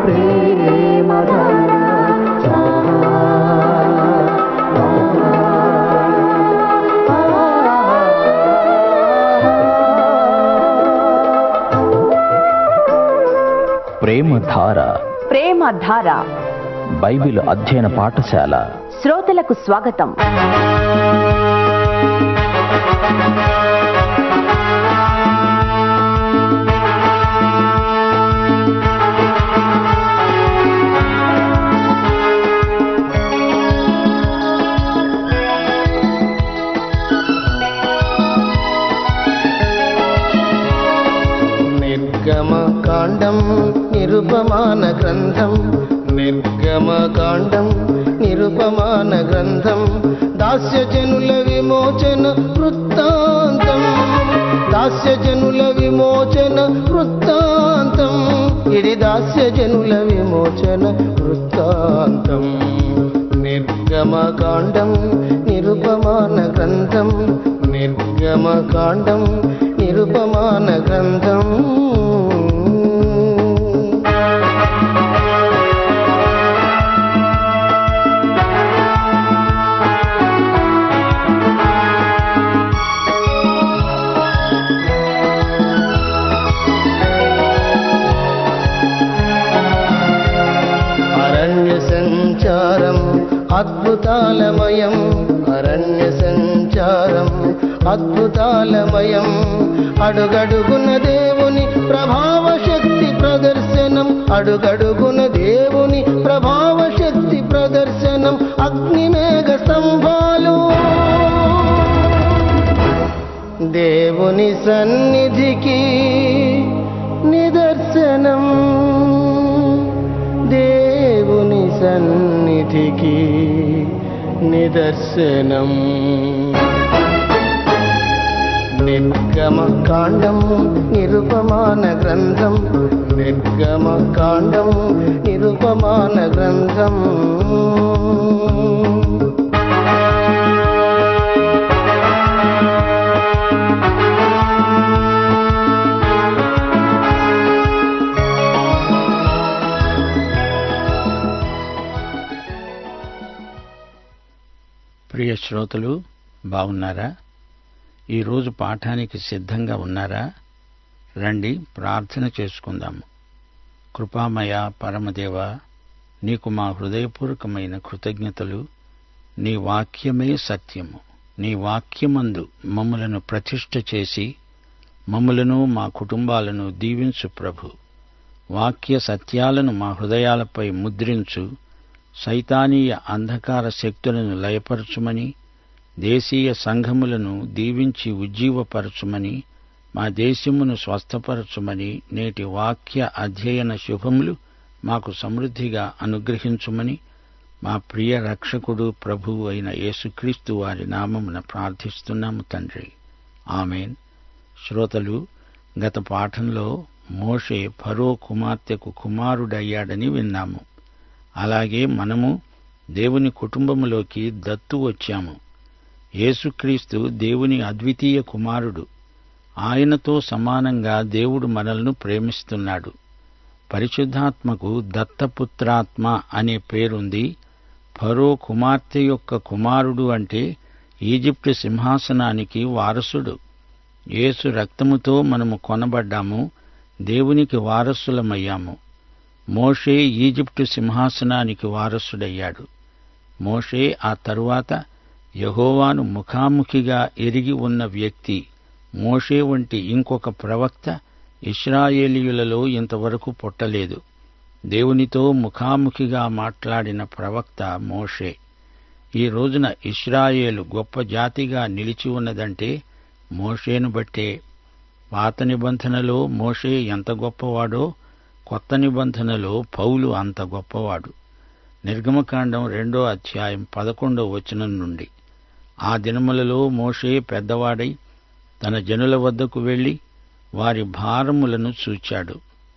ప్రేమధార ప్రేమ ధార బైబిల్ అధ్యయన పాఠశాల శ్రోతలకు స్వాగతం నిర్గమకాండం నిరుపమాన గ్రంథం నిర్గమకాండం నిరుపమాన గ్రంథం దాస్యజనుల విమోచన వృత్తాంతం దాస్యజనుల విమోచన వృత్తాంతం ఇది దాస్యజనుల విమోచన వృత్తాంతం నిర్గమకాండం నిరుపమాన గ్రంథం నిర్గమకాండం నిరుపమాన గ్రంథం అరణ్య సంచారం అద్భుతాలమయం అరణ్య సంచారం అద్భుతాలమయం అడుగడుగున దేవుని ప్రభావ శక్తి ప్రదర్శనం అడుగడుగున దేవుని ప్రభావ శక్తి ప్రదర్శనం అగ్నిమేఘ స్తంభాలు దేవుని సన్నిధికి నిదర్శనం దేవుని సన్నిధికి నిదర్శనం నిర్గమ కాండం నిరుపమాన గ్రంథం నిర్గమ కాండం నిరుపమాన గ్రంథం ప్రియ శ్రోతలు బాగున్నారా ఈరోజు పాఠానికి సిద్ధంగా ఉన్నారా రండి ప్రార్థన చేసుకుందాము కృపామయ పరమదేవ నీకు మా హృదయపూర్వకమైన కృతజ్ఞతలు నీ వాక్యమే సత్యము నీ వాక్యమందు మమ్మలను ప్రతిష్ఠ చేసి మమ్మలను మా కుటుంబాలను దీవించు ప్రభు వాక్య సత్యాలను మా హృదయాలపై ముద్రించు సైతానీయ అంధకార శక్తులను లయపరచుమని దేశీయ సంఘములను దీవించి ఉజ్జీవపరచుమని మా దేశమును స్వస్థపరచుమని నేటి వాక్య అధ్యయన శుభములు మాకు సమృద్ధిగా అనుగ్రహించుమని మా ప్రియ రక్షకుడు ప్రభువు అయిన యేసుక్రీస్తు వారి నామమున ప్రార్థిస్తున్నాము తండ్రి ఆమెన్ శ్రోతలు గత పాఠంలో మోషే ఫరో కుమార్తెకు కుమారుడయ్యాడని విన్నాము అలాగే మనము దేవుని కుటుంబములోకి దత్తు వచ్చాము యేసుక్రీస్తు దేవుని అద్వితీయ కుమారుడు ఆయనతో సమానంగా దేవుడు మనల్ని ప్రేమిస్తున్నాడు పరిశుద్ధాత్మకు దత్తపుత్రాత్మ అనే పేరుంది ఫరో కుమార్తె యొక్క కుమారుడు అంటే ఈజిప్టు సింహాసనానికి వారసుడు యేసు రక్తముతో మనము కొనబడ్డాము దేవునికి వారసులమయ్యాము మోషే ఈజిప్టు సింహాసనానికి వారసుడయ్యాడు మోషే ఆ తరువాత యహోవాను ముఖాముఖిగా ఎరిగి ఉన్న వ్యక్తి మోషే వంటి ఇంకొక ప్రవక్త ఇస్రాయేలీయులలో ఇంతవరకు పుట్టలేదు దేవునితో ముఖాముఖిగా మాట్లాడిన ప్రవక్త మోషే ఈ రోజున ఇస్రాయేలు గొప్ప జాతిగా నిలిచి ఉన్నదంటే మోషేను బట్టే పాత నిబంధనలో మోషే ఎంత గొప్పవాడో కొత్త నిబంధనలో పౌలు అంత గొప్పవాడు నిర్గమకాండం రెండో అధ్యాయం పదకొండో వచనం నుండి ఆ దినములలో మోషే పెద్దవాడై తన జనుల వద్దకు వెళ్లి వారి భారములను చూచాడు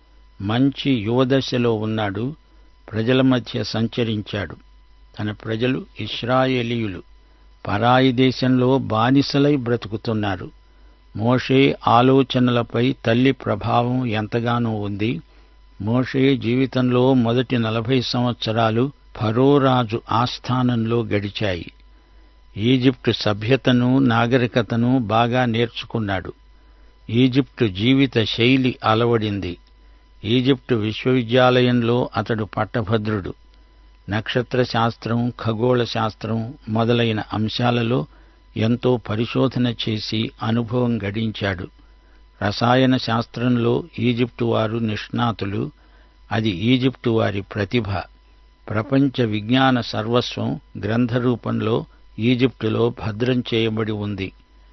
మంచి యువదశలో ఉన్నాడు ప్రజల మధ్య సంచరించాడు తన ప్రజలు ఇస్రాయేలీయులు పరాయి దేశంలో బానిసలై బ్రతుకుతున్నారు మోషే ఆలోచనలపై తల్లి ప్రభావం ఎంతగానో ఉంది మోషే జీవితంలో మొదటి నలభై సంవత్సరాలు ఫరోరాజు ఆస్థానంలో గడిచాయి ఈజిప్టు సభ్యతను నాగరికతను బాగా నేర్చుకున్నాడు ఈజిప్టు జీవిత శైలి అలవడింది ఈజిప్టు విశ్వవిద్యాలయంలో అతడు పట్టభద్రుడు నక్షత్ర శాస్త్రం ఖగోళ శాస్త్రం మొదలైన అంశాలలో ఎంతో పరిశోధన చేసి అనుభవం గడించాడు రసాయన శాస్త్రంలో ఈజిప్టు వారు నిష్ణాతులు అది ఈజిప్టు వారి ప్రతిభ ప్రపంచ విజ్ఞాన సర్వస్వం గ్రంథరూపంలో ఈజిప్టులో భద్రం చేయబడి ఉంది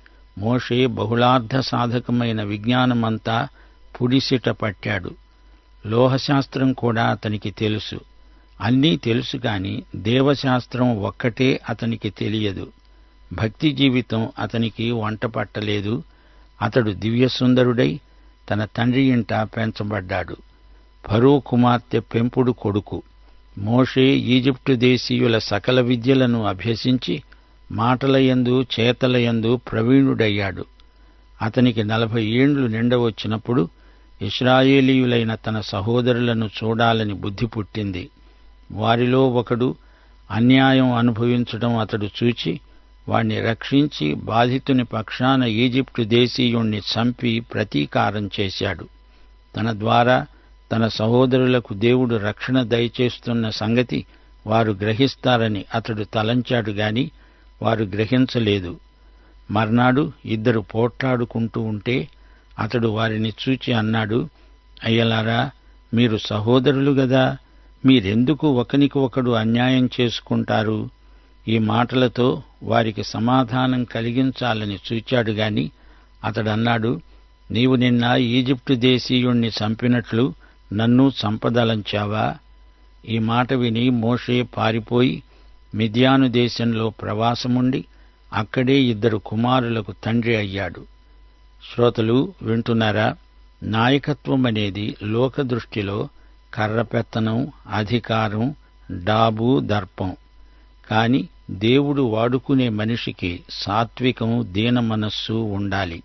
మోషే బహుళార్థ సాధకమైన విజ్ఞానమంతా పుడిసిట పట్టాడు లోహశాస్త్రం కూడా అతనికి తెలుసు అన్నీ తెలుసు కాని దేవశాస్త్రం ఒక్కటే అతనికి తెలియదు భక్తి జీవితం అతనికి వంట పట్టలేదు అతడు దివ్యసుందరుడై తన తండ్రి ఇంట పెంచబడ్డాడు ఫరో కుమార్తె పెంపుడు కొడుకు మోషే ఈజిప్టు దేశీయుల సకల విద్యలను అభ్యసించి మాటలయందు చేతలయందు ప్రవీణుడయ్యాడు అతనికి నలభై ఏండ్లు నిండవచ్చినప్పుడు ఇస్రాయేలీయులైన తన సహోదరులను చూడాలని బుద్ధి పుట్టింది వారిలో ఒకడు అన్యాయం అనుభవించడం అతడు చూచి వాణ్ణి రక్షించి బాధితుని పక్షాన ఈజిప్టు దేశీయుణ్ణి చంపి ప్రతీకారం చేశాడు తన ద్వారా తన సహోదరులకు దేవుడు రక్షణ దయచేస్తున్న సంగతి వారు గ్రహిస్తారని అతడు తలంచాడు గాని వారు గ్రహించలేదు మర్నాడు ఇద్దరు పోట్లాడుకుంటూ ఉంటే అతడు వారిని చూచి అన్నాడు అయ్యలారా మీరు సహోదరులు గదా మీరెందుకు ఒకనికి ఒకడు అన్యాయం చేసుకుంటారు ఈ మాటలతో వారికి సమాధానం కలిగించాలని చూచాడు గాని అతడన్నాడు నీవు నిన్న ఈజిప్టు దేశీయుణ్ణి చంపినట్లు నన్ను చంపదలంచావా ఈ మాట విని మోషే పారిపోయి మిద్యాను దేశంలో ప్రవాసముండి అక్కడే ఇద్దరు కుమారులకు తండ్రి అయ్యాడు శ్రోతలు వింటున్నారా నాయకత్వం అనేది లోక దృష్టిలో కర్రపెత్తనం అధికారం డాబు దర్పం కాని దేవుడు వాడుకునే మనిషికి సాత్వికం దీన మనస్సు ఉండాలి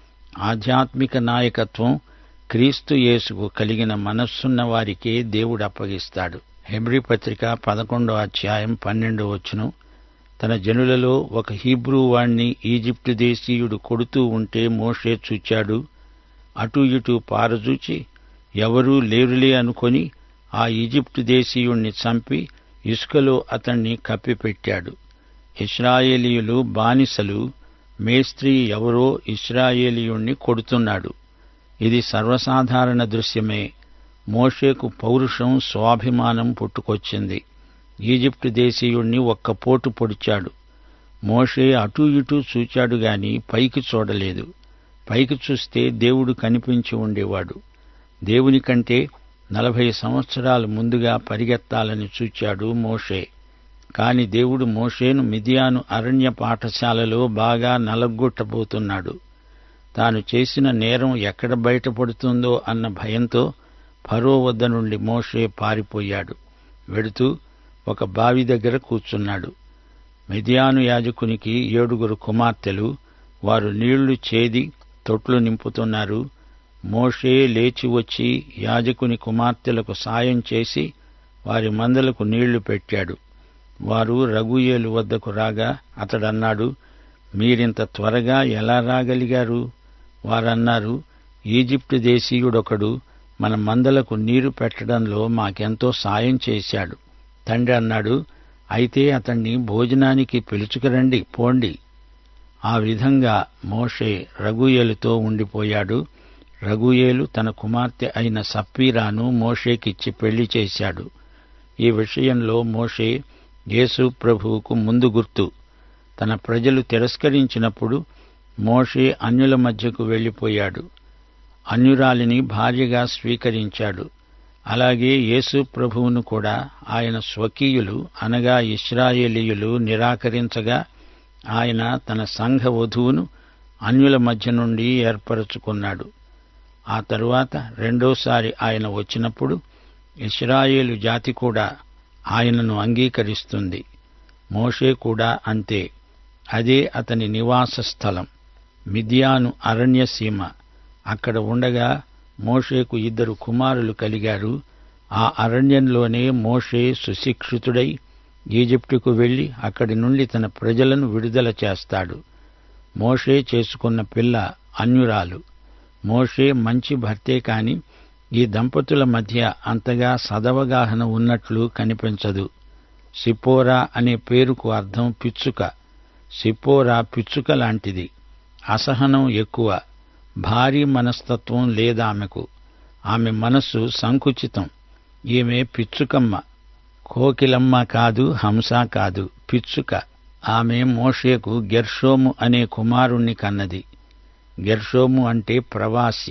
ఆధ్యాత్మిక నాయకత్వం క్రీస్తు యేసుకు కలిగిన మనస్సున్న వారికే దేవుడు అప్పగిస్తాడు హెబ్రి పత్రిక పదకొండో అధ్యాయం పన్నెండో వచ్చును తన జనులలో ఒక హీబ్రూ వాణ్ణి ఈజిప్టు దేశీయుడు కొడుతూ ఉంటే మోషే చూచాడు అటు ఇటు పారజూచి ఎవరూ లేరులే అనుకొని ఆ ఈజిప్టు దేశీయుణ్ణి చంపి ఇసుకలో అతణ్ణి కప్పిపెట్టాడు ఇస్రాయేలీయులు బానిసలు మేస్త్రీ ఎవరో ఇస్రాయేలీయుణ్ణి కొడుతున్నాడు ఇది సర్వసాధారణ దృశ్యమే మోషేకు పౌరుషం స్వాభిమానం పుట్టుకొచ్చింది ఈజిప్టు దేశీయుణ్ణి ఒక్క పోటు పొడిచాడు మోషే అటూ ఇటూ చూచాడు గాని పైకి చూడలేదు పైకి చూస్తే దేవుడు కనిపించి ఉండేవాడు దేవుని కంటే నలభై సంవత్సరాలు ముందుగా పరిగెత్తాలని చూచాడు మోషే కాని దేవుడు మోషేను మిదియాను అరణ్య పాఠశాలలో బాగా నలగొట్టబోతున్నాడు తాను చేసిన నేరం ఎక్కడ బయటపడుతుందో అన్న భయంతో ఫరో వద్ద నుండి మోషే పారిపోయాడు వెడుతూ ఒక బావి దగ్గర కూర్చున్నాడు మిదియాను యాజకునికి ఏడుగురు కుమార్తెలు వారు నీళ్లు చేది తొట్లు నింపుతున్నారు మోషే లేచి వచ్చి యాజకుని కుమార్తెలకు సాయం చేసి వారి మందలకు నీళ్లు పెట్టాడు వారు రఘుయేలు వద్దకు రాగా అతడన్నాడు మీరింత త్వరగా ఎలా రాగలిగారు వారన్నారు ఈజిప్టు దేశీయుడొకడు మన మందలకు నీరు పెట్టడంలో మాకెంతో సాయం చేశాడు తండ్రి అన్నాడు అయితే అతణ్ణి భోజనానికి పిలుచుకురండి పోండి ఆ విధంగా మోషే రఘుయేలుతో ఉండిపోయాడు రఘుయేలు తన కుమార్తె అయిన సప్పీరాను మోషేకిచ్చి పెళ్లి చేశాడు ఈ విషయంలో మోషే యేసు ప్రభువుకు ముందు గుర్తు తన ప్రజలు తిరస్కరించినప్పుడు మోషే అన్యుల మధ్యకు వెళ్లిపోయాడు అన్యురాలిని భార్యగా స్వీకరించాడు అలాగే యేసు ప్రభువును కూడా ఆయన స్వకీయులు అనగా ఇస్రాయేలీయులు నిరాకరించగా ఆయన తన సంఘ వధువును అన్యుల మధ్య నుండి ఏర్పరచుకున్నాడు ఆ తరువాత రెండోసారి ఆయన వచ్చినప్పుడు ఇస్రాయేలు జాతి కూడా ఆయనను అంగీకరిస్తుంది మోషే కూడా అంతే అదే అతని నివాస స్థలం మిథియాను అరణ్యసీమ అక్కడ ఉండగా మోషేకు ఇద్దరు కుమారులు కలిగారు ఆ అరణ్యంలోనే మోషే సుశిక్షితుడై ఈజిప్టుకు వెళ్లి అక్కడి నుండి తన ప్రజలను విడుదల చేస్తాడు మోషే చేసుకున్న పిల్ల అన్యురాలు మోషే మంచి భర్తే కాని ఈ దంపతుల మధ్య అంతగా సదవగాహన ఉన్నట్లు కనిపించదు సిపోరా అనే పేరుకు అర్థం పిచ్చుక సిపోరా పిచ్చుక లాంటిది అసహనం ఎక్కువ భారీ మనస్తత్వం లేదామెకు ఆమె మనస్సు సంకుచితం ఈమె పిచ్చుకమ్మ కోకిలమ్మ కాదు హంస కాదు పిచ్చుక ఆమె మోషేకు గెర్షోము అనే కుమారుణ్ణి కన్నది గెర్షోము అంటే ప్రవాసి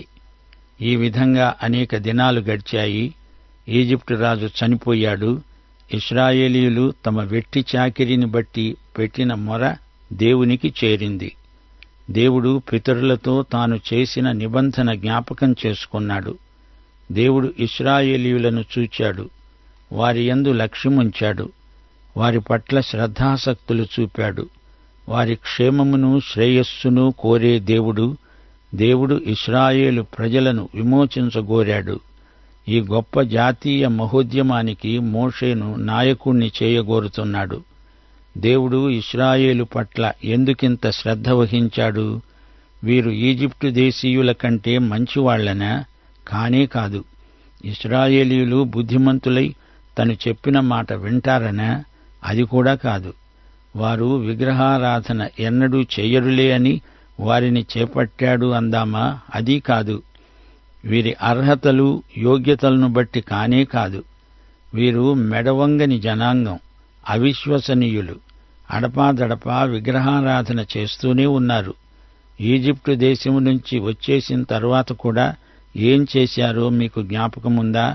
ఈ విధంగా అనేక దినాలు గడిచాయి ఈజిప్టు రాజు చనిపోయాడు ఇస్రాయేలీయులు తమ వెట్టి చాకిరిని బట్టి పెట్టిన మొర దేవునికి చేరింది దేవుడు పితరులతో తాను చేసిన నిబంధన జ్ఞాపకం చేసుకున్నాడు దేవుడు ఇస్రాయేలీయులను చూచాడు వారి యందు లక్ష్యముంచాడు వారి పట్ల శ్రద్ధాసక్తులు చూపాడు వారి క్షేమమును శ్రేయస్సును కోరే దేవుడు దేవుడు ఇస్రాయేలు ప్రజలను విమోచించగోరాడు ఈ గొప్ప జాతీయ మహోద్యమానికి మోషేను నాయకుణ్ణి చేయగోరుతున్నాడు దేవుడు ఇస్రాయేలు పట్ల ఎందుకింత శ్రద్ధ వహించాడు వీరు ఈజిప్టు దేశీయుల కంటే మంచివాళ్లనా కానే కాదు ఇస్రాయేలీయులు బుద్ధిమంతులై తను చెప్పిన మాట వింటారనా అది కూడా కాదు వారు విగ్రహారాధన ఎన్నడూ చెయ్యరులే అని వారిని చేపట్టాడు అందామా అది కాదు వీరి అర్హతలు యోగ్యతలను బట్టి కానే కాదు వీరు మెడవంగని జనాంగం అవిశ్వసనీయులు అడపాదడపా విగ్రహారాధన చేస్తూనే ఉన్నారు ఈజిప్టు దేశం నుంచి వచ్చేసిన తర్వాత కూడా ఏం చేశారో మీకు జ్ఞాపకముందా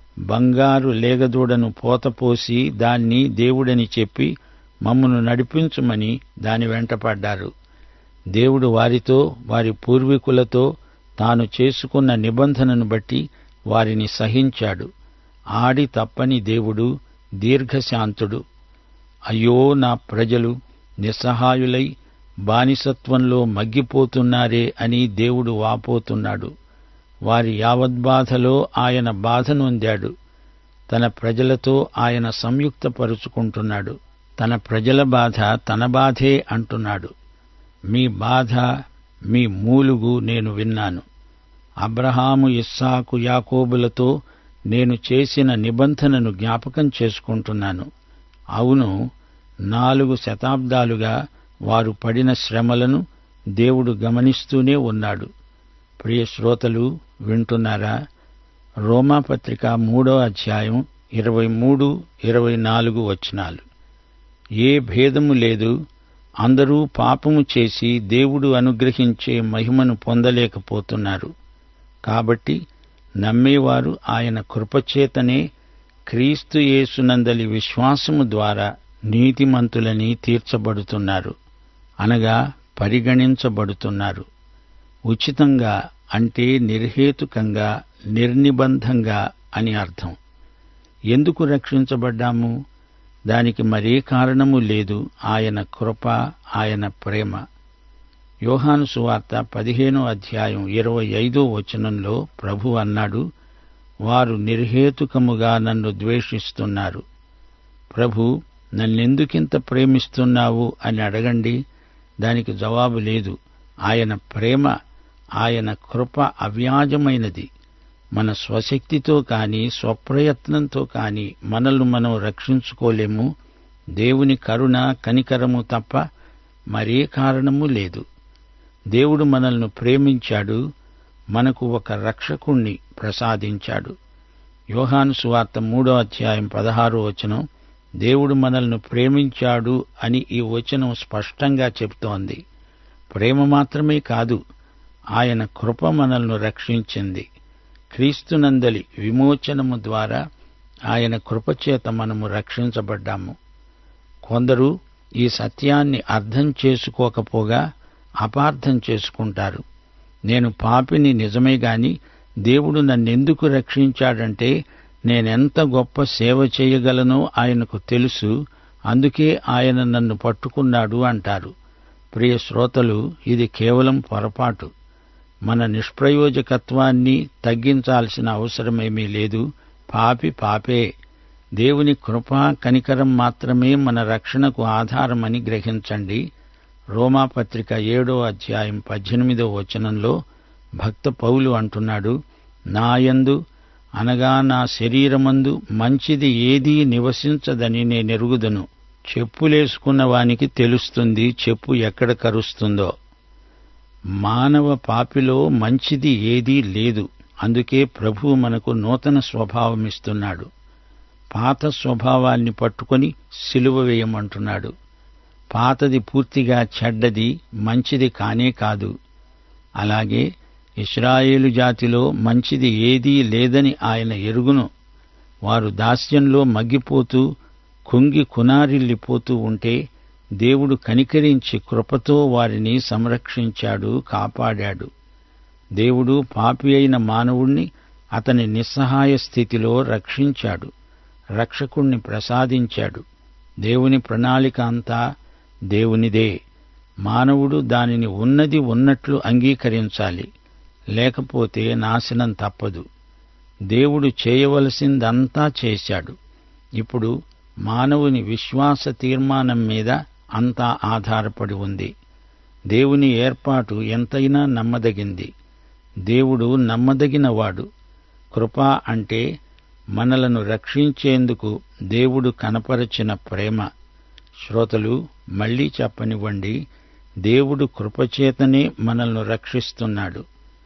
బంగారు లేగదూడను పోతపోసి దాన్ని దేవుడని చెప్పి మమ్మను నడిపించుమని దాని వెంటపడ్డారు దేవుడు వారితో వారి పూర్వీకులతో తాను చేసుకున్న నిబంధనను బట్టి వారిని సహించాడు ఆడి తప్పని దేవుడు దీర్ఘశాంతుడు అయ్యో నా ప్రజలు నిస్సహాయులై బానిసత్వంలో మగ్గిపోతున్నారే అని దేవుడు వాపోతున్నాడు వారి యావద్బాధలో ఆయన బాధ నొందాడు తన ప్రజలతో ఆయన సంయుక్తపరుచుకుంటున్నాడు తన ప్రజల బాధ తన బాధే అంటున్నాడు మీ బాధ మీ మూలుగు నేను విన్నాను అబ్రహాము ఇస్సాకు యాకోబులతో నేను చేసిన నిబంధనను జ్ఞాపకం చేసుకుంటున్నాను అవును నాలుగు శతాబ్దాలుగా వారు పడిన శ్రమలను దేవుడు గమనిస్తూనే ఉన్నాడు ప్రియ శ్రోతలు వింటున్నారా రోమాపత్రిక మూడో అధ్యాయం ఇరవై మూడు ఇరవై నాలుగు వచనాలు ఏ భేదము లేదు అందరూ పాపము చేసి దేవుడు అనుగ్రహించే మహిమను పొందలేకపోతున్నారు కాబట్టి నమ్మేవారు ఆయన కృపచేతనే క్రీస్తు యేసునందలి విశ్వాసము ద్వారా నీతిమంతులని తీర్చబడుతున్నారు అనగా పరిగణించబడుతున్నారు ఉచితంగా అంటే నిర్హేతుకంగా నిర్నిబంధంగా అని అర్థం ఎందుకు రక్షించబడ్డాము దానికి మరే కారణము లేదు ఆయన కృప ఆయన ప్రేమ యోహాను సువార్త పదిహేనో అధ్యాయం ఇరవై ఐదో వచనంలో ప్రభు అన్నాడు వారు నిర్హేతుకముగా నన్ను ద్వేషిస్తున్నారు ప్రభు నన్నెందుకింత ప్రేమిస్తున్నావు అని అడగండి దానికి జవాబు లేదు ఆయన ప్రేమ ఆయన కృప అవ్యాజమైనది మన స్వశక్తితో కాని స్వప్రయత్నంతో కాని మనల్ని మనం రక్షించుకోలేము దేవుని కరుణ కనికరము తప్ప మరే కారణము లేదు దేవుడు మనల్ని ప్రేమించాడు మనకు ఒక రక్షకుణ్ణి ప్రసాదించాడు యోహాను సువార్త మూడో అధ్యాయం పదహారో వచనం దేవుడు మనల్ని ప్రేమించాడు అని ఈ వచనం స్పష్టంగా చెబుతోంది ప్రేమ మాత్రమే కాదు ఆయన కృప మనల్ని రక్షించింది క్రీస్తునందలి విమోచనము ద్వారా ఆయన కృపచేత మనము రక్షించబడ్డాము కొందరు ఈ సత్యాన్ని అర్థం చేసుకోకపోగా అపార్థం చేసుకుంటారు నేను పాపిని నిజమే గాని దేవుడు నన్నెందుకు రక్షించాడంటే నేనెంత గొప్ప సేవ చేయగలనో ఆయనకు తెలుసు అందుకే ఆయన నన్ను పట్టుకున్నాడు అంటారు ప్రియ శ్రోతలు ఇది కేవలం పొరపాటు మన నిష్ప్రయోజకత్వాన్ని తగ్గించాల్సిన అవసరమేమీ లేదు పాపి పాపే దేవుని కృపా కనికరం మాత్రమే మన రక్షణకు ఆధారమని గ్రహించండి రోమాపత్రిక ఏడో అధ్యాయం పద్దెనిమిదో వచనంలో భక్త పౌలు అంటున్నాడు నాయందు అనగా నా శరీరమందు మంచిది ఏదీ నివసించదని నేనెరుగుదును చెప్పులేసుకున్న వానికి తెలుస్తుంది చెప్పు ఎక్కడ కరుస్తుందో మానవ పాపిలో మంచిది ఏదీ లేదు అందుకే ప్రభువు మనకు నూతన స్వభావమిస్తున్నాడు పాత స్వభావాన్ని పట్టుకొని సిలువ వేయమంటున్నాడు పాతది పూర్తిగా చెడ్డది మంచిది కానే కాదు అలాగే ఇస్రాయేలు జాతిలో మంచిది ఏదీ లేదని ఆయన ఎరుగును వారు దాస్యంలో మగ్గిపోతూ కుంగి కునారిల్లిపోతూ ఉంటే దేవుడు కనికరించి కృపతో వారిని సంరక్షించాడు కాపాడాడు దేవుడు పాపి అయిన మానవుణ్ణి అతని నిస్సహాయ స్థితిలో రక్షించాడు రక్షకుణ్ణి ప్రసాదించాడు దేవుని ప్రణాళిక అంతా దేవునిదే మానవుడు దానిని ఉన్నది ఉన్నట్లు అంగీకరించాలి లేకపోతే నాశనం తప్పదు దేవుడు చేయవలసిందంతా చేశాడు ఇప్పుడు మానవుని విశ్వాస తీర్మానం మీద అంతా ఆధారపడి ఉంది దేవుని ఏర్పాటు ఎంతైనా నమ్మదగింది దేవుడు నమ్మదగినవాడు కృప అంటే మనలను రక్షించేందుకు దేవుడు కనపరచిన ప్రేమ శ్రోతలు మళ్లీ చెప్పనివ్వండి దేవుడు కృపచేతనే మనల్ని రక్షిస్తున్నాడు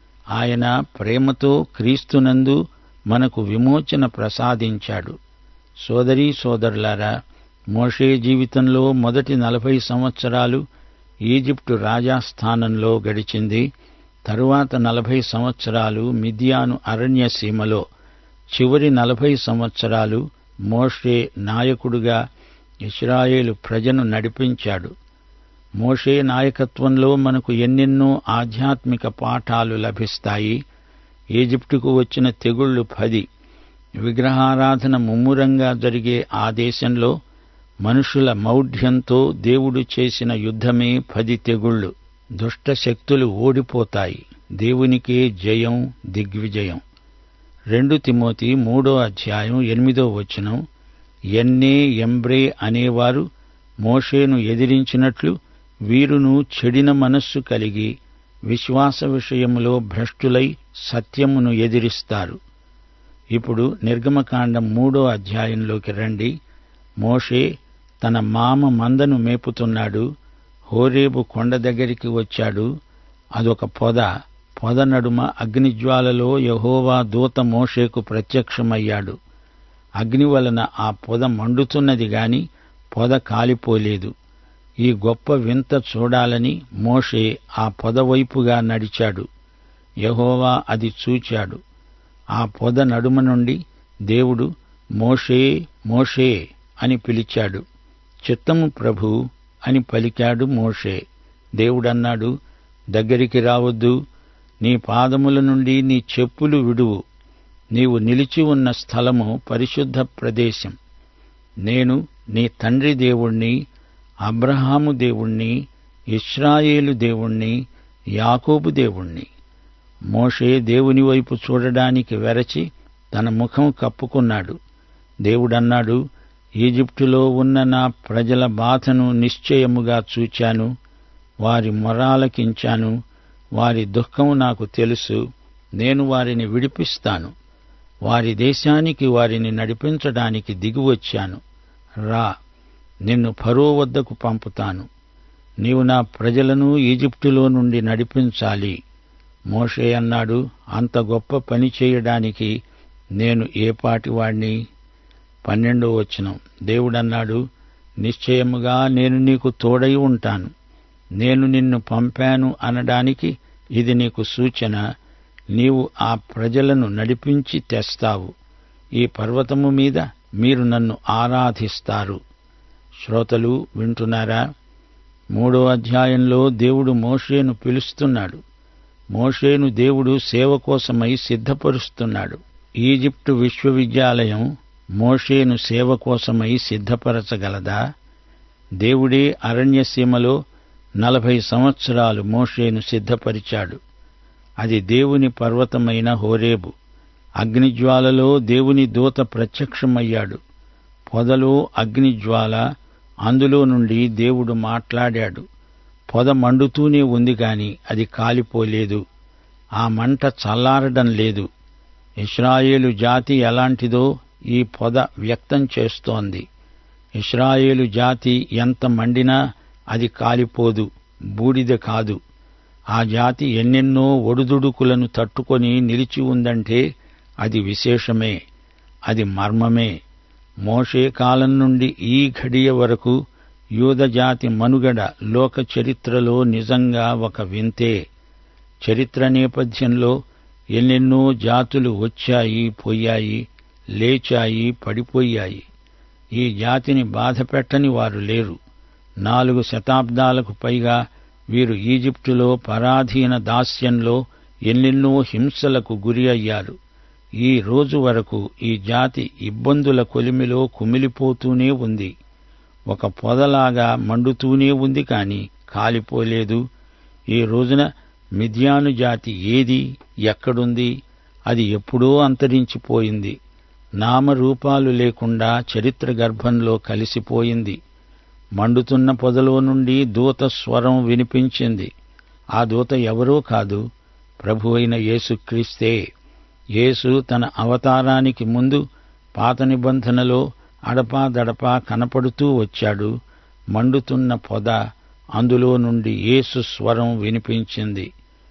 ఆయన ప్రేమతో క్రీస్తునందు మనకు విమోచన ప్రసాదించాడు సోదరీ సోదరులారా మోషే జీవితంలో మొదటి నలభై సంవత్సరాలు ఈజిప్టు రాజాస్థానంలో గడిచింది తరువాత నలభై సంవత్సరాలు మిద్యాను అరణ్య సీమలో చివరి నలభై సంవత్సరాలు మోషే నాయకుడుగా ఇస్రాయేలు ప్రజను నడిపించాడు మోషే నాయకత్వంలో మనకు ఎన్నెన్నో ఆధ్యాత్మిక పాఠాలు లభిస్తాయి ఈజిప్టుకు వచ్చిన తెగుళ్లు పది విగ్రహారాధన ముమ్మురంగా జరిగే ఆ దేశంలో మనుషుల మౌఢ్యంతో దేవుడు చేసిన యుద్ధమే పది తెగుళ్లు దుష్ట శక్తులు ఓడిపోతాయి దేవునికే జయం దిగ్విజయం రెండు తిమోతి మూడో అధ్యాయం ఎనిమిదో వచనం ఎన్నే ఎంబ్రే అనేవారు మోషేను ఎదిరించినట్లు వీరును చెడిన మనస్సు కలిగి విశ్వాస విషయములో భ్రష్టులై సత్యమును ఎదిరిస్తారు ఇప్పుడు నిర్గమకాండం మూడో అధ్యాయంలోకి రండి మోషే తన మామ మందను మేపుతున్నాడు హోరేబు కొండ దగ్గరికి వచ్చాడు అదొక పొద పొద నడుమ అగ్నిజ్వాలలో యహోవా దూత మోషేకు ప్రత్యక్షమయ్యాడు అగ్ని వలన ఆ పొద మండుతున్నది గాని పొద కాలిపోలేదు ఈ గొప్ప వింత చూడాలని మోషే ఆ పొద వైపుగా నడిచాడు యహోవా అది చూచాడు ఆ పొద నడుమ నుండి దేవుడు మోషే మోషే అని పిలిచాడు చిత్తము ప్రభు అని పలికాడు మోషే దేవుడన్నాడు దగ్గరికి రావద్దు నీ పాదముల నుండి నీ చెప్పులు విడువు నీవు నిలిచి ఉన్న స్థలము పరిశుద్ధ ప్రదేశం నేను నీ తండ్రి దేవుణ్ణి అబ్రహాము దేవుణ్ణి ఇస్రాయేలు దేవుణ్ణి యాకోబు దేవుణ్ణి మోషే దేవుని వైపు చూడడానికి వెరచి తన ముఖం కప్పుకున్నాడు దేవుడన్నాడు ఈజిప్టులో ఉన్న నా ప్రజల బాధను నిశ్చయముగా చూచాను వారి మొరాలకించాను వారి దుఃఖము నాకు తెలుసు నేను వారిని విడిపిస్తాను వారి దేశానికి వారిని నడిపించడానికి దిగివచ్చాను రా నిన్ను ఫరో వద్దకు పంపుతాను నీవు నా ప్రజలను ఈజిప్టులో నుండి నడిపించాలి మోషే అన్నాడు అంత గొప్ప పని చేయడానికి నేను ఏపాటివాణ్ణి పన్నెండో వచనం దేవుడన్నాడు నిశ్చయముగా నేను నీకు తోడై ఉంటాను నేను నిన్ను పంపాను అనడానికి ఇది నీకు సూచన నీవు ఆ ప్రజలను నడిపించి తెస్తావు ఈ పర్వతము మీద మీరు నన్ను ఆరాధిస్తారు శ్రోతలు వింటున్నారా మూడో అధ్యాయంలో దేవుడు మోషేను పిలుస్తున్నాడు మోషేను దేవుడు సేవ కోసమై సిద్ధపరుస్తున్నాడు ఈజిప్టు విశ్వవిద్యాలయం మోషేను సేవ కోసమై సిద్ధపరచగలదా దేవుడే అరణ్యసీమలో నలభై సంవత్సరాలు మోషేను సిద్ధపరిచాడు అది దేవుని పర్వతమైన హోరేబు అగ్నిజ్వాలలో దేవుని దూత ప్రత్యక్షమయ్యాడు పొదలో అగ్నిజ్వాల అందులో నుండి దేవుడు మాట్లాడాడు పొద మండుతూనే ఉంది గాని అది కాలిపోలేదు ఆ మంట చల్లారడం లేదు ఇస్రాయేలు జాతి ఎలాంటిదో ఈ పొద వ్యక్తం చేస్తోంది ఇస్రాయేలు జాతి ఎంత మండినా అది కాలిపోదు బూడిద కాదు ఆ జాతి ఎన్నెన్నో ఒడుదుడుకులను తట్టుకొని నిలిచి ఉందంటే అది విశేషమే అది మర్మమే మోషే కాలం నుండి ఈ ఘడియ వరకు యూదజాతి మనుగడ లోక చరిత్రలో నిజంగా ఒక వింతే చరిత్ర నేపథ్యంలో ఎన్నెన్నో జాతులు వచ్చాయి పోయాయి లేచాయి పడిపోయాయి ఈ జాతిని బాధపెట్టని వారు లేరు నాలుగు శతాబ్దాలకు పైగా వీరు ఈజిప్టులో పరాధీన దాస్యంలో ఎన్నెన్నో హింసలకు గురి అయ్యారు ఈ రోజు వరకు ఈ జాతి ఇబ్బందుల కొలిమిలో కుమిలిపోతూనే ఉంది ఒక పొదలాగా మండుతూనే ఉంది కాని కాలిపోలేదు ఈ రోజున మిథ్యాను జాతి ఏది ఎక్కడుంది అది ఎప్పుడో అంతరించిపోయింది నామరూపాలు లేకుండా చరిత్ర గర్భంలో కలిసిపోయింది మండుతున్న పొదలో నుండి దూత స్వరం వినిపించింది ఆ దూత ఎవరో కాదు ప్రభు అయిన యేసుక్రీస్తే యేసు తన అవతారానికి ముందు పాత నిబంధనలో అడపాదడపా కనపడుతూ వచ్చాడు మండుతున్న పొద అందులో నుండి యేసు స్వరం వినిపించింది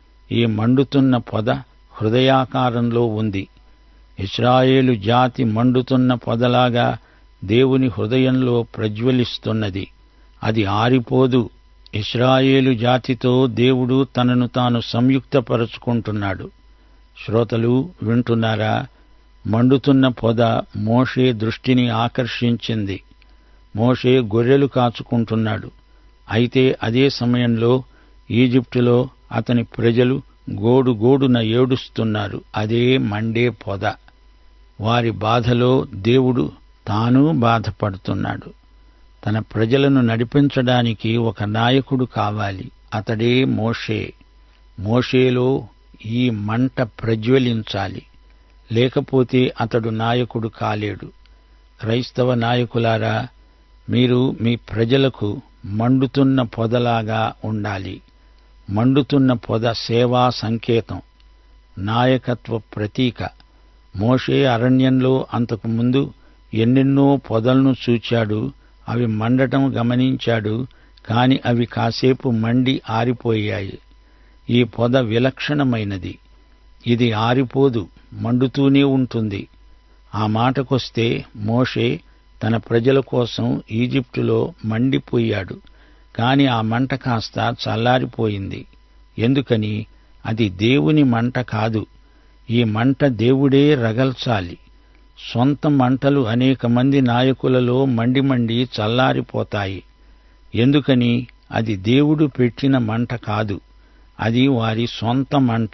ఈ మండుతున్న పొద హృదయాకారంలో ఉంది ఇస్రాయేలు జాతి మండుతున్న పొదలాగా దేవుని హృదయంలో ప్రజ్వలిస్తున్నది అది ఆరిపోదు ఇస్రాయేలు జాతితో దేవుడు తనను తాను సంయుక్తపరుచుకుంటున్నాడు శ్రోతలు వింటున్నారా మండుతున్న పొద మోషే దృష్టిని ఆకర్షించింది మోషే గొర్రెలు కాచుకుంటున్నాడు అయితే అదే సమయంలో ఈజిప్టులో అతని ప్రజలు గోడు గోడున ఏడుస్తున్నారు అదే మండే పొద వారి బాధలో దేవుడు తాను బాధపడుతున్నాడు తన ప్రజలను నడిపించడానికి ఒక నాయకుడు కావాలి అతడే మోషే మోషేలో ఈ మంట ప్రజ్వలించాలి లేకపోతే అతడు నాయకుడు కాలేడు క్రైస్తవ నాయకులారా మీరు మీ ప్రజలకు మండుతున్న పొదలాగా ఉండాలి మండుతున్న పొద సేవా సంకేతం నాయకత్వ ప్రతీక మోషే అరణ్యంలో అంతకు ముందు ఎన్నెన్నో పొదలను చూచాడు అవి మండటం గమనించాడు కాని అవి కాసేపు మండి ఆరిపోయాయి ఈ పొద విలక్షణమైనది ఇది ఆరిపోదు మండుతూనే ఉంటుంది ఆ మాటకొస్తే మోషే తన ప్రజల కోసం ఈజిప్టులో మండిపోయాడు కాని ఆ మంట కాస్త చల్లారిపోయింది ఎందుకని అది దేవుని మంట కాదు ఈ మంట దేవుడే రగల్చాలి సొంత మంటలు అనేక మంది నాయకులలో మండి మండి చల్లారిపోతాయి ఎందుకని అది దేవుడు పెట్టిన మంట కాదు అది వారి సొంత మంట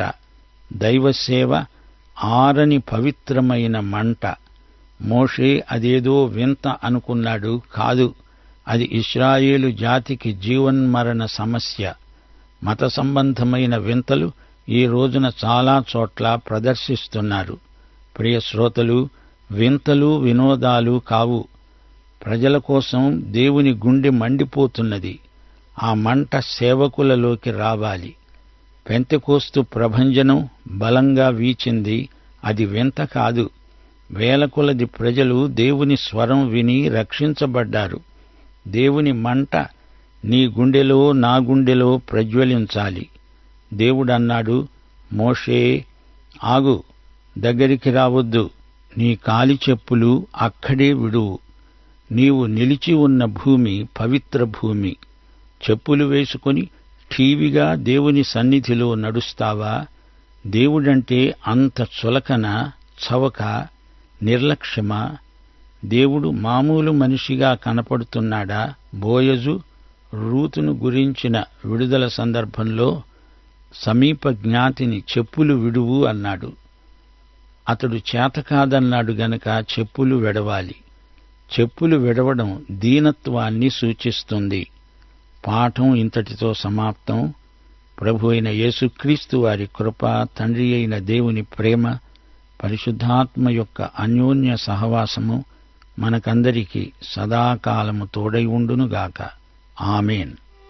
దైవసేవ ఆరని పవిత్రమైన మంట మోషే అదేదో వింత అనుకున్నాడు కాదు అది ఇస్రాయేలు జాతికి జీవన్మరణ సమస్య మత సంబంధమైన వింతలు ఈ రోజున చాలా చోట్ల ప్రదర్శిస్తున్నారు ప్రియ శ్రోతలు వింతలు వినోదాలు కావు ప్రజల కోసం దేవుని గుండె మండిపోతున్నది ఆ మంట సేవకులలోకి రావాలి పెంతెకోస్తు ప్రభంజనం బలంగా వీచింది అది వింత కాదు వేల కొలది ప్రజలు దేవుని స్వరం విని రక్షించబడ్డారు దేవుని మంట నీ గుండెలో నా గుండెలో ప్రజ్వలించాలి దేవుడన్నాడు మోషే ఆగు దగ్గరికి రావద్దు నీ కాలి చెప్పులు అక్కడే విడువు నీవు నిలిచి ఉన్న భూమి పవిత్ర భూమి చెప్పులు వేసుకొని ఠీవిగా దేవుని సన్నిధిలో నడుస్తావా దేవుడంటే అంత చులకన చవక నిర్లక్ష్యమా దేవుడు మామూలు మనిషిగా కనపడుతున్నాడా బోయజు రూతును గురించిన విడుదల సందర్భంలో సమీప జ్ఞాతిని చెప్పులు విడువు అన్నాడు అతడు చేతకాదన్నాడు గనక చెప్పులు వెడవాలి చెప్పులు విడవడం దీనత్వాన్ని సూచిస్తుంది పాఠం ఇంతటితో సమాప్తం ప్రభు అయిన యేసుక్రీస్తు వారి కృప తండ్రి అయిన దేవుని ప్రేమ పరిశుద్ధాత్మ యొక్క అన్యోన్య సహవాసము మనకందరికీ సదాకాలము తోడై ఉండునుగాక ఆమెన్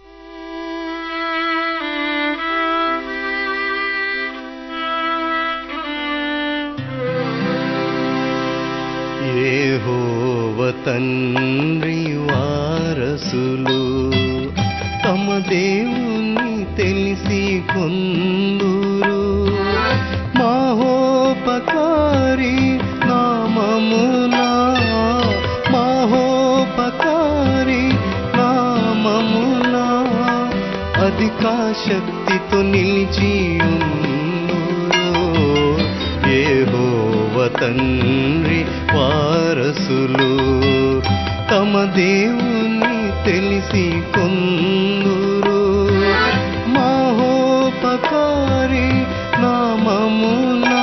యెహోవ తండ్రి వారసులు తమ దేవుని తెలిసి కొందురు మహోపకారి నామమునా మహోపకారి నామమునా అధికా శక్తితో నిలిచియుందురు యెహోవ తండ్రి వారసులు తమ దేవుని తెలిసి కొందురు మహోపకారి నామమునా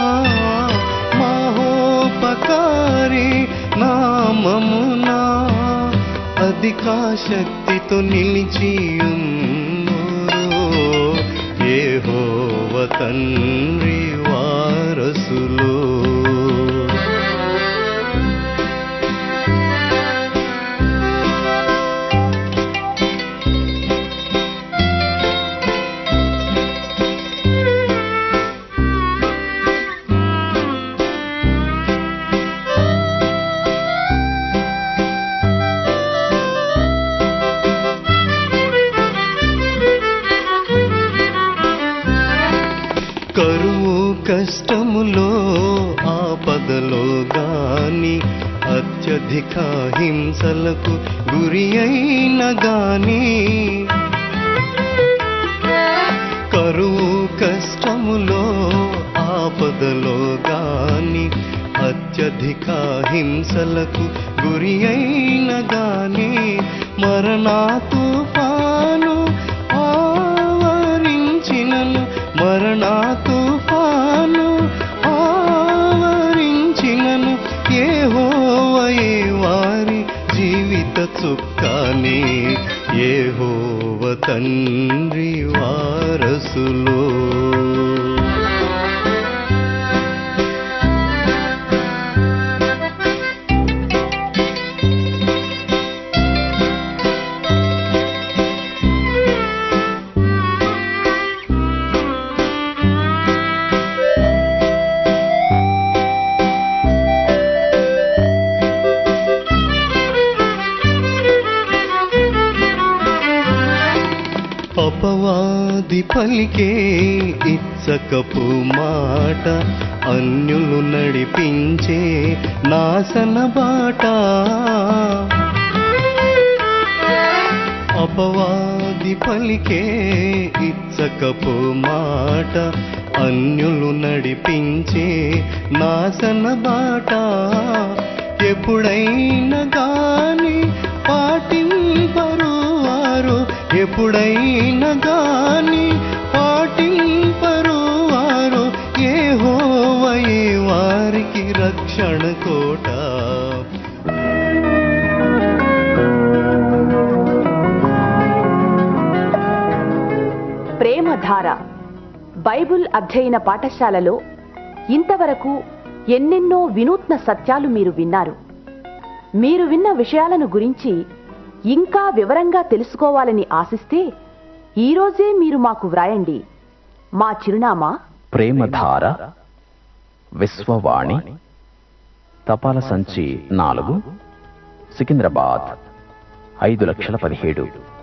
మహోపకారి నామమునా అధికా శక్తితో నిలిచియుందురు యెహోవ తండ్రి వారసులు కరువు కష్టములో ఆపదలో గాని అత్యధిక హింసలకు గురి అయిన గాని కరువు కష్టములో ఆపదలో గాని అత్యధిక హింసలకు గురి అయిన గాని మరణా తుఫాను ఆవరించినను మరణా తుఫాను ఆవరించినను యెహోవయే వారి జీవిత చుక్కాని యెహోవ తండ్రి వారసులో అపవాది పలికే ఇచ్చకపు మాట అన్యులు నడిపించే నాశన బాట అపవాది పలికే ఇచ్చకపు మాట అన్యులు నడిపించే నాశన బాట ఎప్పుడైనా గాని పాటింపరు వారు ఎప్పుడైనా గాని పాటింపరు వారు ఏ హోవయే వారికి రక్షణ కోట ప్రేమధార బైబుల్ అధ్యయన పాఠశాలలో ఇంతవరకు ఎన్నెన్నో వినూత్న సత్యాలు మీరు విన్నారు మీరు విన్న విషయాలను గురించి ఇంకా వివరంగా తెలుసుకోవాలని ఆశిస్తే ఈరోజే మీరు మాకు వ్రాయండి మా చిరునామా ప్రేమధార విశ్వవాణి తపాల సంచి నాలుగు సికింద్రాబాద్ ఐదు లక్షల పదిహేడు